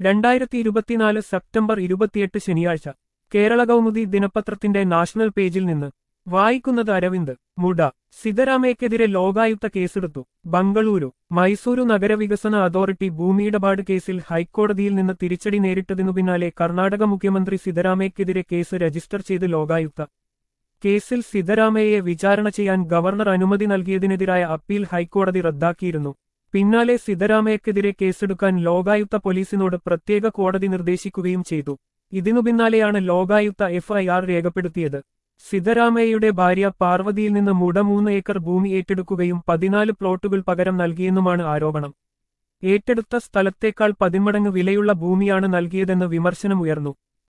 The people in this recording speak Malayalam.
രണ്ടായിരത്തി ഇരുപത്തിനാല് സെപ്റ്റംബർ ഇരുപത്തിയെട്ട് ശനിയാഴ്ച കേരള കൗമുദി ദിനപത്രത്തിന്റെ നാഷണൽ പേജിൽ നിന്ന് വായിക്കുന്നത് അരവിന്ദ് മുഡ സിദ്ധരാമയ്ക്കെതിരെ ലോകായുക്ത കേസെടുത്തു ബംഗളൂരു മൈസൂരു നഗരവികസന അതോറിറ്റി ഭൂമിയിടപാട് കേസിൽ ഹൈക്കോടതിയിൽ നിന്ന് തിരിച്ചടി നേരിട്ടതിനു പിന്നാലെ കർണാടക മുഖ്യമന്ത്രി സിദ്ധരാമയ്ക്കെതിരെ കേസ് രജിസ്റ്റർ ചെയ്ത് ലോകായുക്ത കേസിൽ സിദ്ധരാമയ്യയെ വിചാരണ ചെയ്യാൻ ഗവർണർ അനുമതി നൽകിയതിനെതിരായ അപ്പീൽ ഹൈക്കോടതി റദ്ദാക്കിയിരുന്നു പിന്നാലെ സിദ്ധരാമയ്ക്കെതിരെ കേസെടുക്കാൻ ലോകായുക്ത പോലീസിനോട് പ്രത്യേക കോടതി നിർദ്ദേശിക്കുകയും ചെയ്തു ഇതിനു പിന്നാലെയാണ് ലോകായുക്ത എഫ്ഐആർ രേഖപ്പെടുത്തിയത് സിദ്ധരാമയ്യയുടെ ഭാര്യ പാർവതിയിൽ നിന്ന് മുട മൂന്ന് ഏക്കർ ഭൂമി ഏറ്റെടുക്കുകയും പതിനാല് പ്ലോട്ടുകൾ പകരം നൽകിയെന്നുമാണ് ആരോപണം ഏറ്റെടുത്ത സ്ഥലത്തേക്കാൾ പതിന്മടങ്ങ് വിലയുള്ള ഭൂമിയാണ് നൽകിയതെന്ന് വിമർശനമുയർന്നു